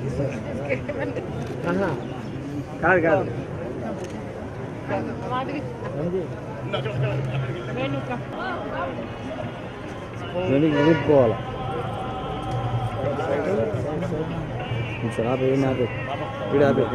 ఆహా. కాదు కాదు వెనక్కి ఊపుకోవాలి సరే ఆపే ఏం ఆపే వీడు ఆపే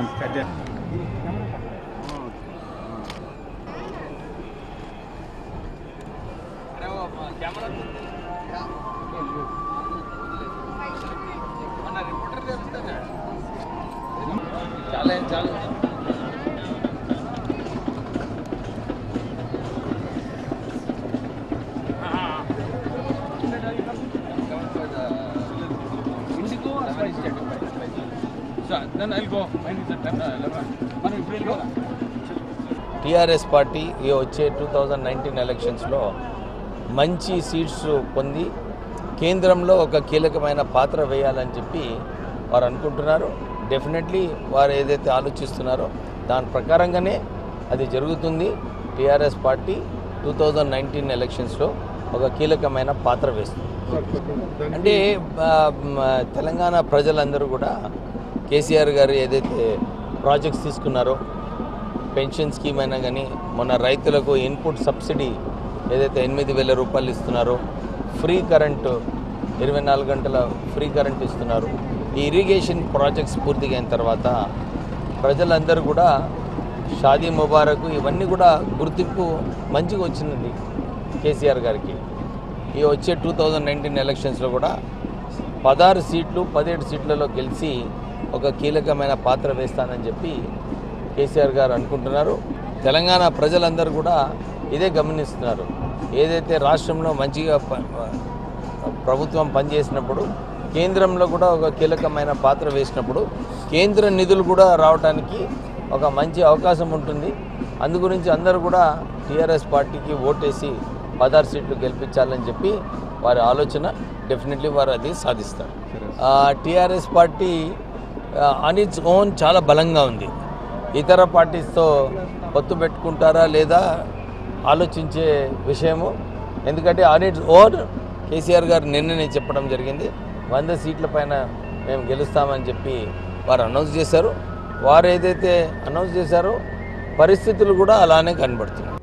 టీఆర్ఎస్ పార్టీ ఈ వచ్చే టూ థౌజండ్ నైన్టీన్ ఎలక్షన్స్లో మంచి సీట్స్ పొంది కేంద్రంలో ఒక కీలకమైన పాత్ర వేయాలని చెప్పి వారు అనుకుంటున్నారు డెఫినెట్లీ వారు ఏదైతే ఆలోచిస్తున్నారో దాని ప్రకారంగానే అది జరుగుతుంది TRS party two thousand nineteen ఎలక్షన్స్లో ఒక కీలకమైన పాత్ర వేస్తుంది అంటే ఆ, మ, తెలంగాణ ప్రజలందరూ కూడా కేసీఆర్ గారు ఏదైతే ప్రాజెక్ట్స్ తీసుకున్నారో పెన్షన్ స్కీమ్ అయినా కానీ మొన్న రైతులకు ఇన్పుట్ సబ్సిడీ ఏదైతే ఎనిమిది వేల రూపాయలు ఇస్తున్నారో ఫ్రీ కరెంటు ఇరవై నాలుగు గంటల ఫ్రీ కరెంట్ ఇస్తున్నారు ఈ ఇరిగేషన్ ప్రాజెక్ట్స్ పూర్తిగా అయిన తర్వాత ప్రజలందరూ కూడా షాదీ ముబారక్ ఇవన్నీ కూడా గుర్తింపు మంచిగా వచ్చింది కేసీఆర్ గారికి ఈ వచ్చే టూ థౌజండ్ నైన్టీన్ ఎలక్షన్స్లో కూడా పదహారు సీట్లు పదిహేడు సీట్లలో గెలిచి ఒక కీలకమైన పాత్ర వేస్తానని చెప్పి కేసీఆర్ గారు అనుకుంటున్నారు తెలంగాణ ప్రజలందరూ కూడా ఇదే గమనిస్తున్నారు ఏదైతే రాష్ట్రంలో మంచిగా ప- ప్రభుత్వం పనిచేసినప్పుడు కేంద్రంలో కూడా ఒక కీలకమైన పాత్ర వేసినప్పుడు కేంద్ర నిధులు కూడా రావడానికి ఒక మంచి అవకాశం ఉంటుంది అందు గురించి అందరూ కూడా టీఆర్ఎస్ పార్టీకి ఓటేసి పదహారు సీట్లు గెలిపించాలని చెప్పి వారి ఆలోచన డెఫినెట్లీ వారు అది సాధిస్తారు TRS party on its own చాలా బలంగా ఉంది ఇతర పార్టీస్తో పొత్తు పెట్టుకుంటారా లేదా ఆలోచించే విషయము ఎందుకంటే ఆన్ ఇట్స్ ఓన్ కేసీఆర్ గారు నిన్ననే చెప్పడం జరిగింది వంద సీట్ల పైన మేము గెలుస్తామని చెప్పి వారు అనౌన్స్ చేశారు వారు ఏదైతే అనౌన్స్ చేశారో పరిస్థితులు కూడా అలానే కనబడుతున్నాయి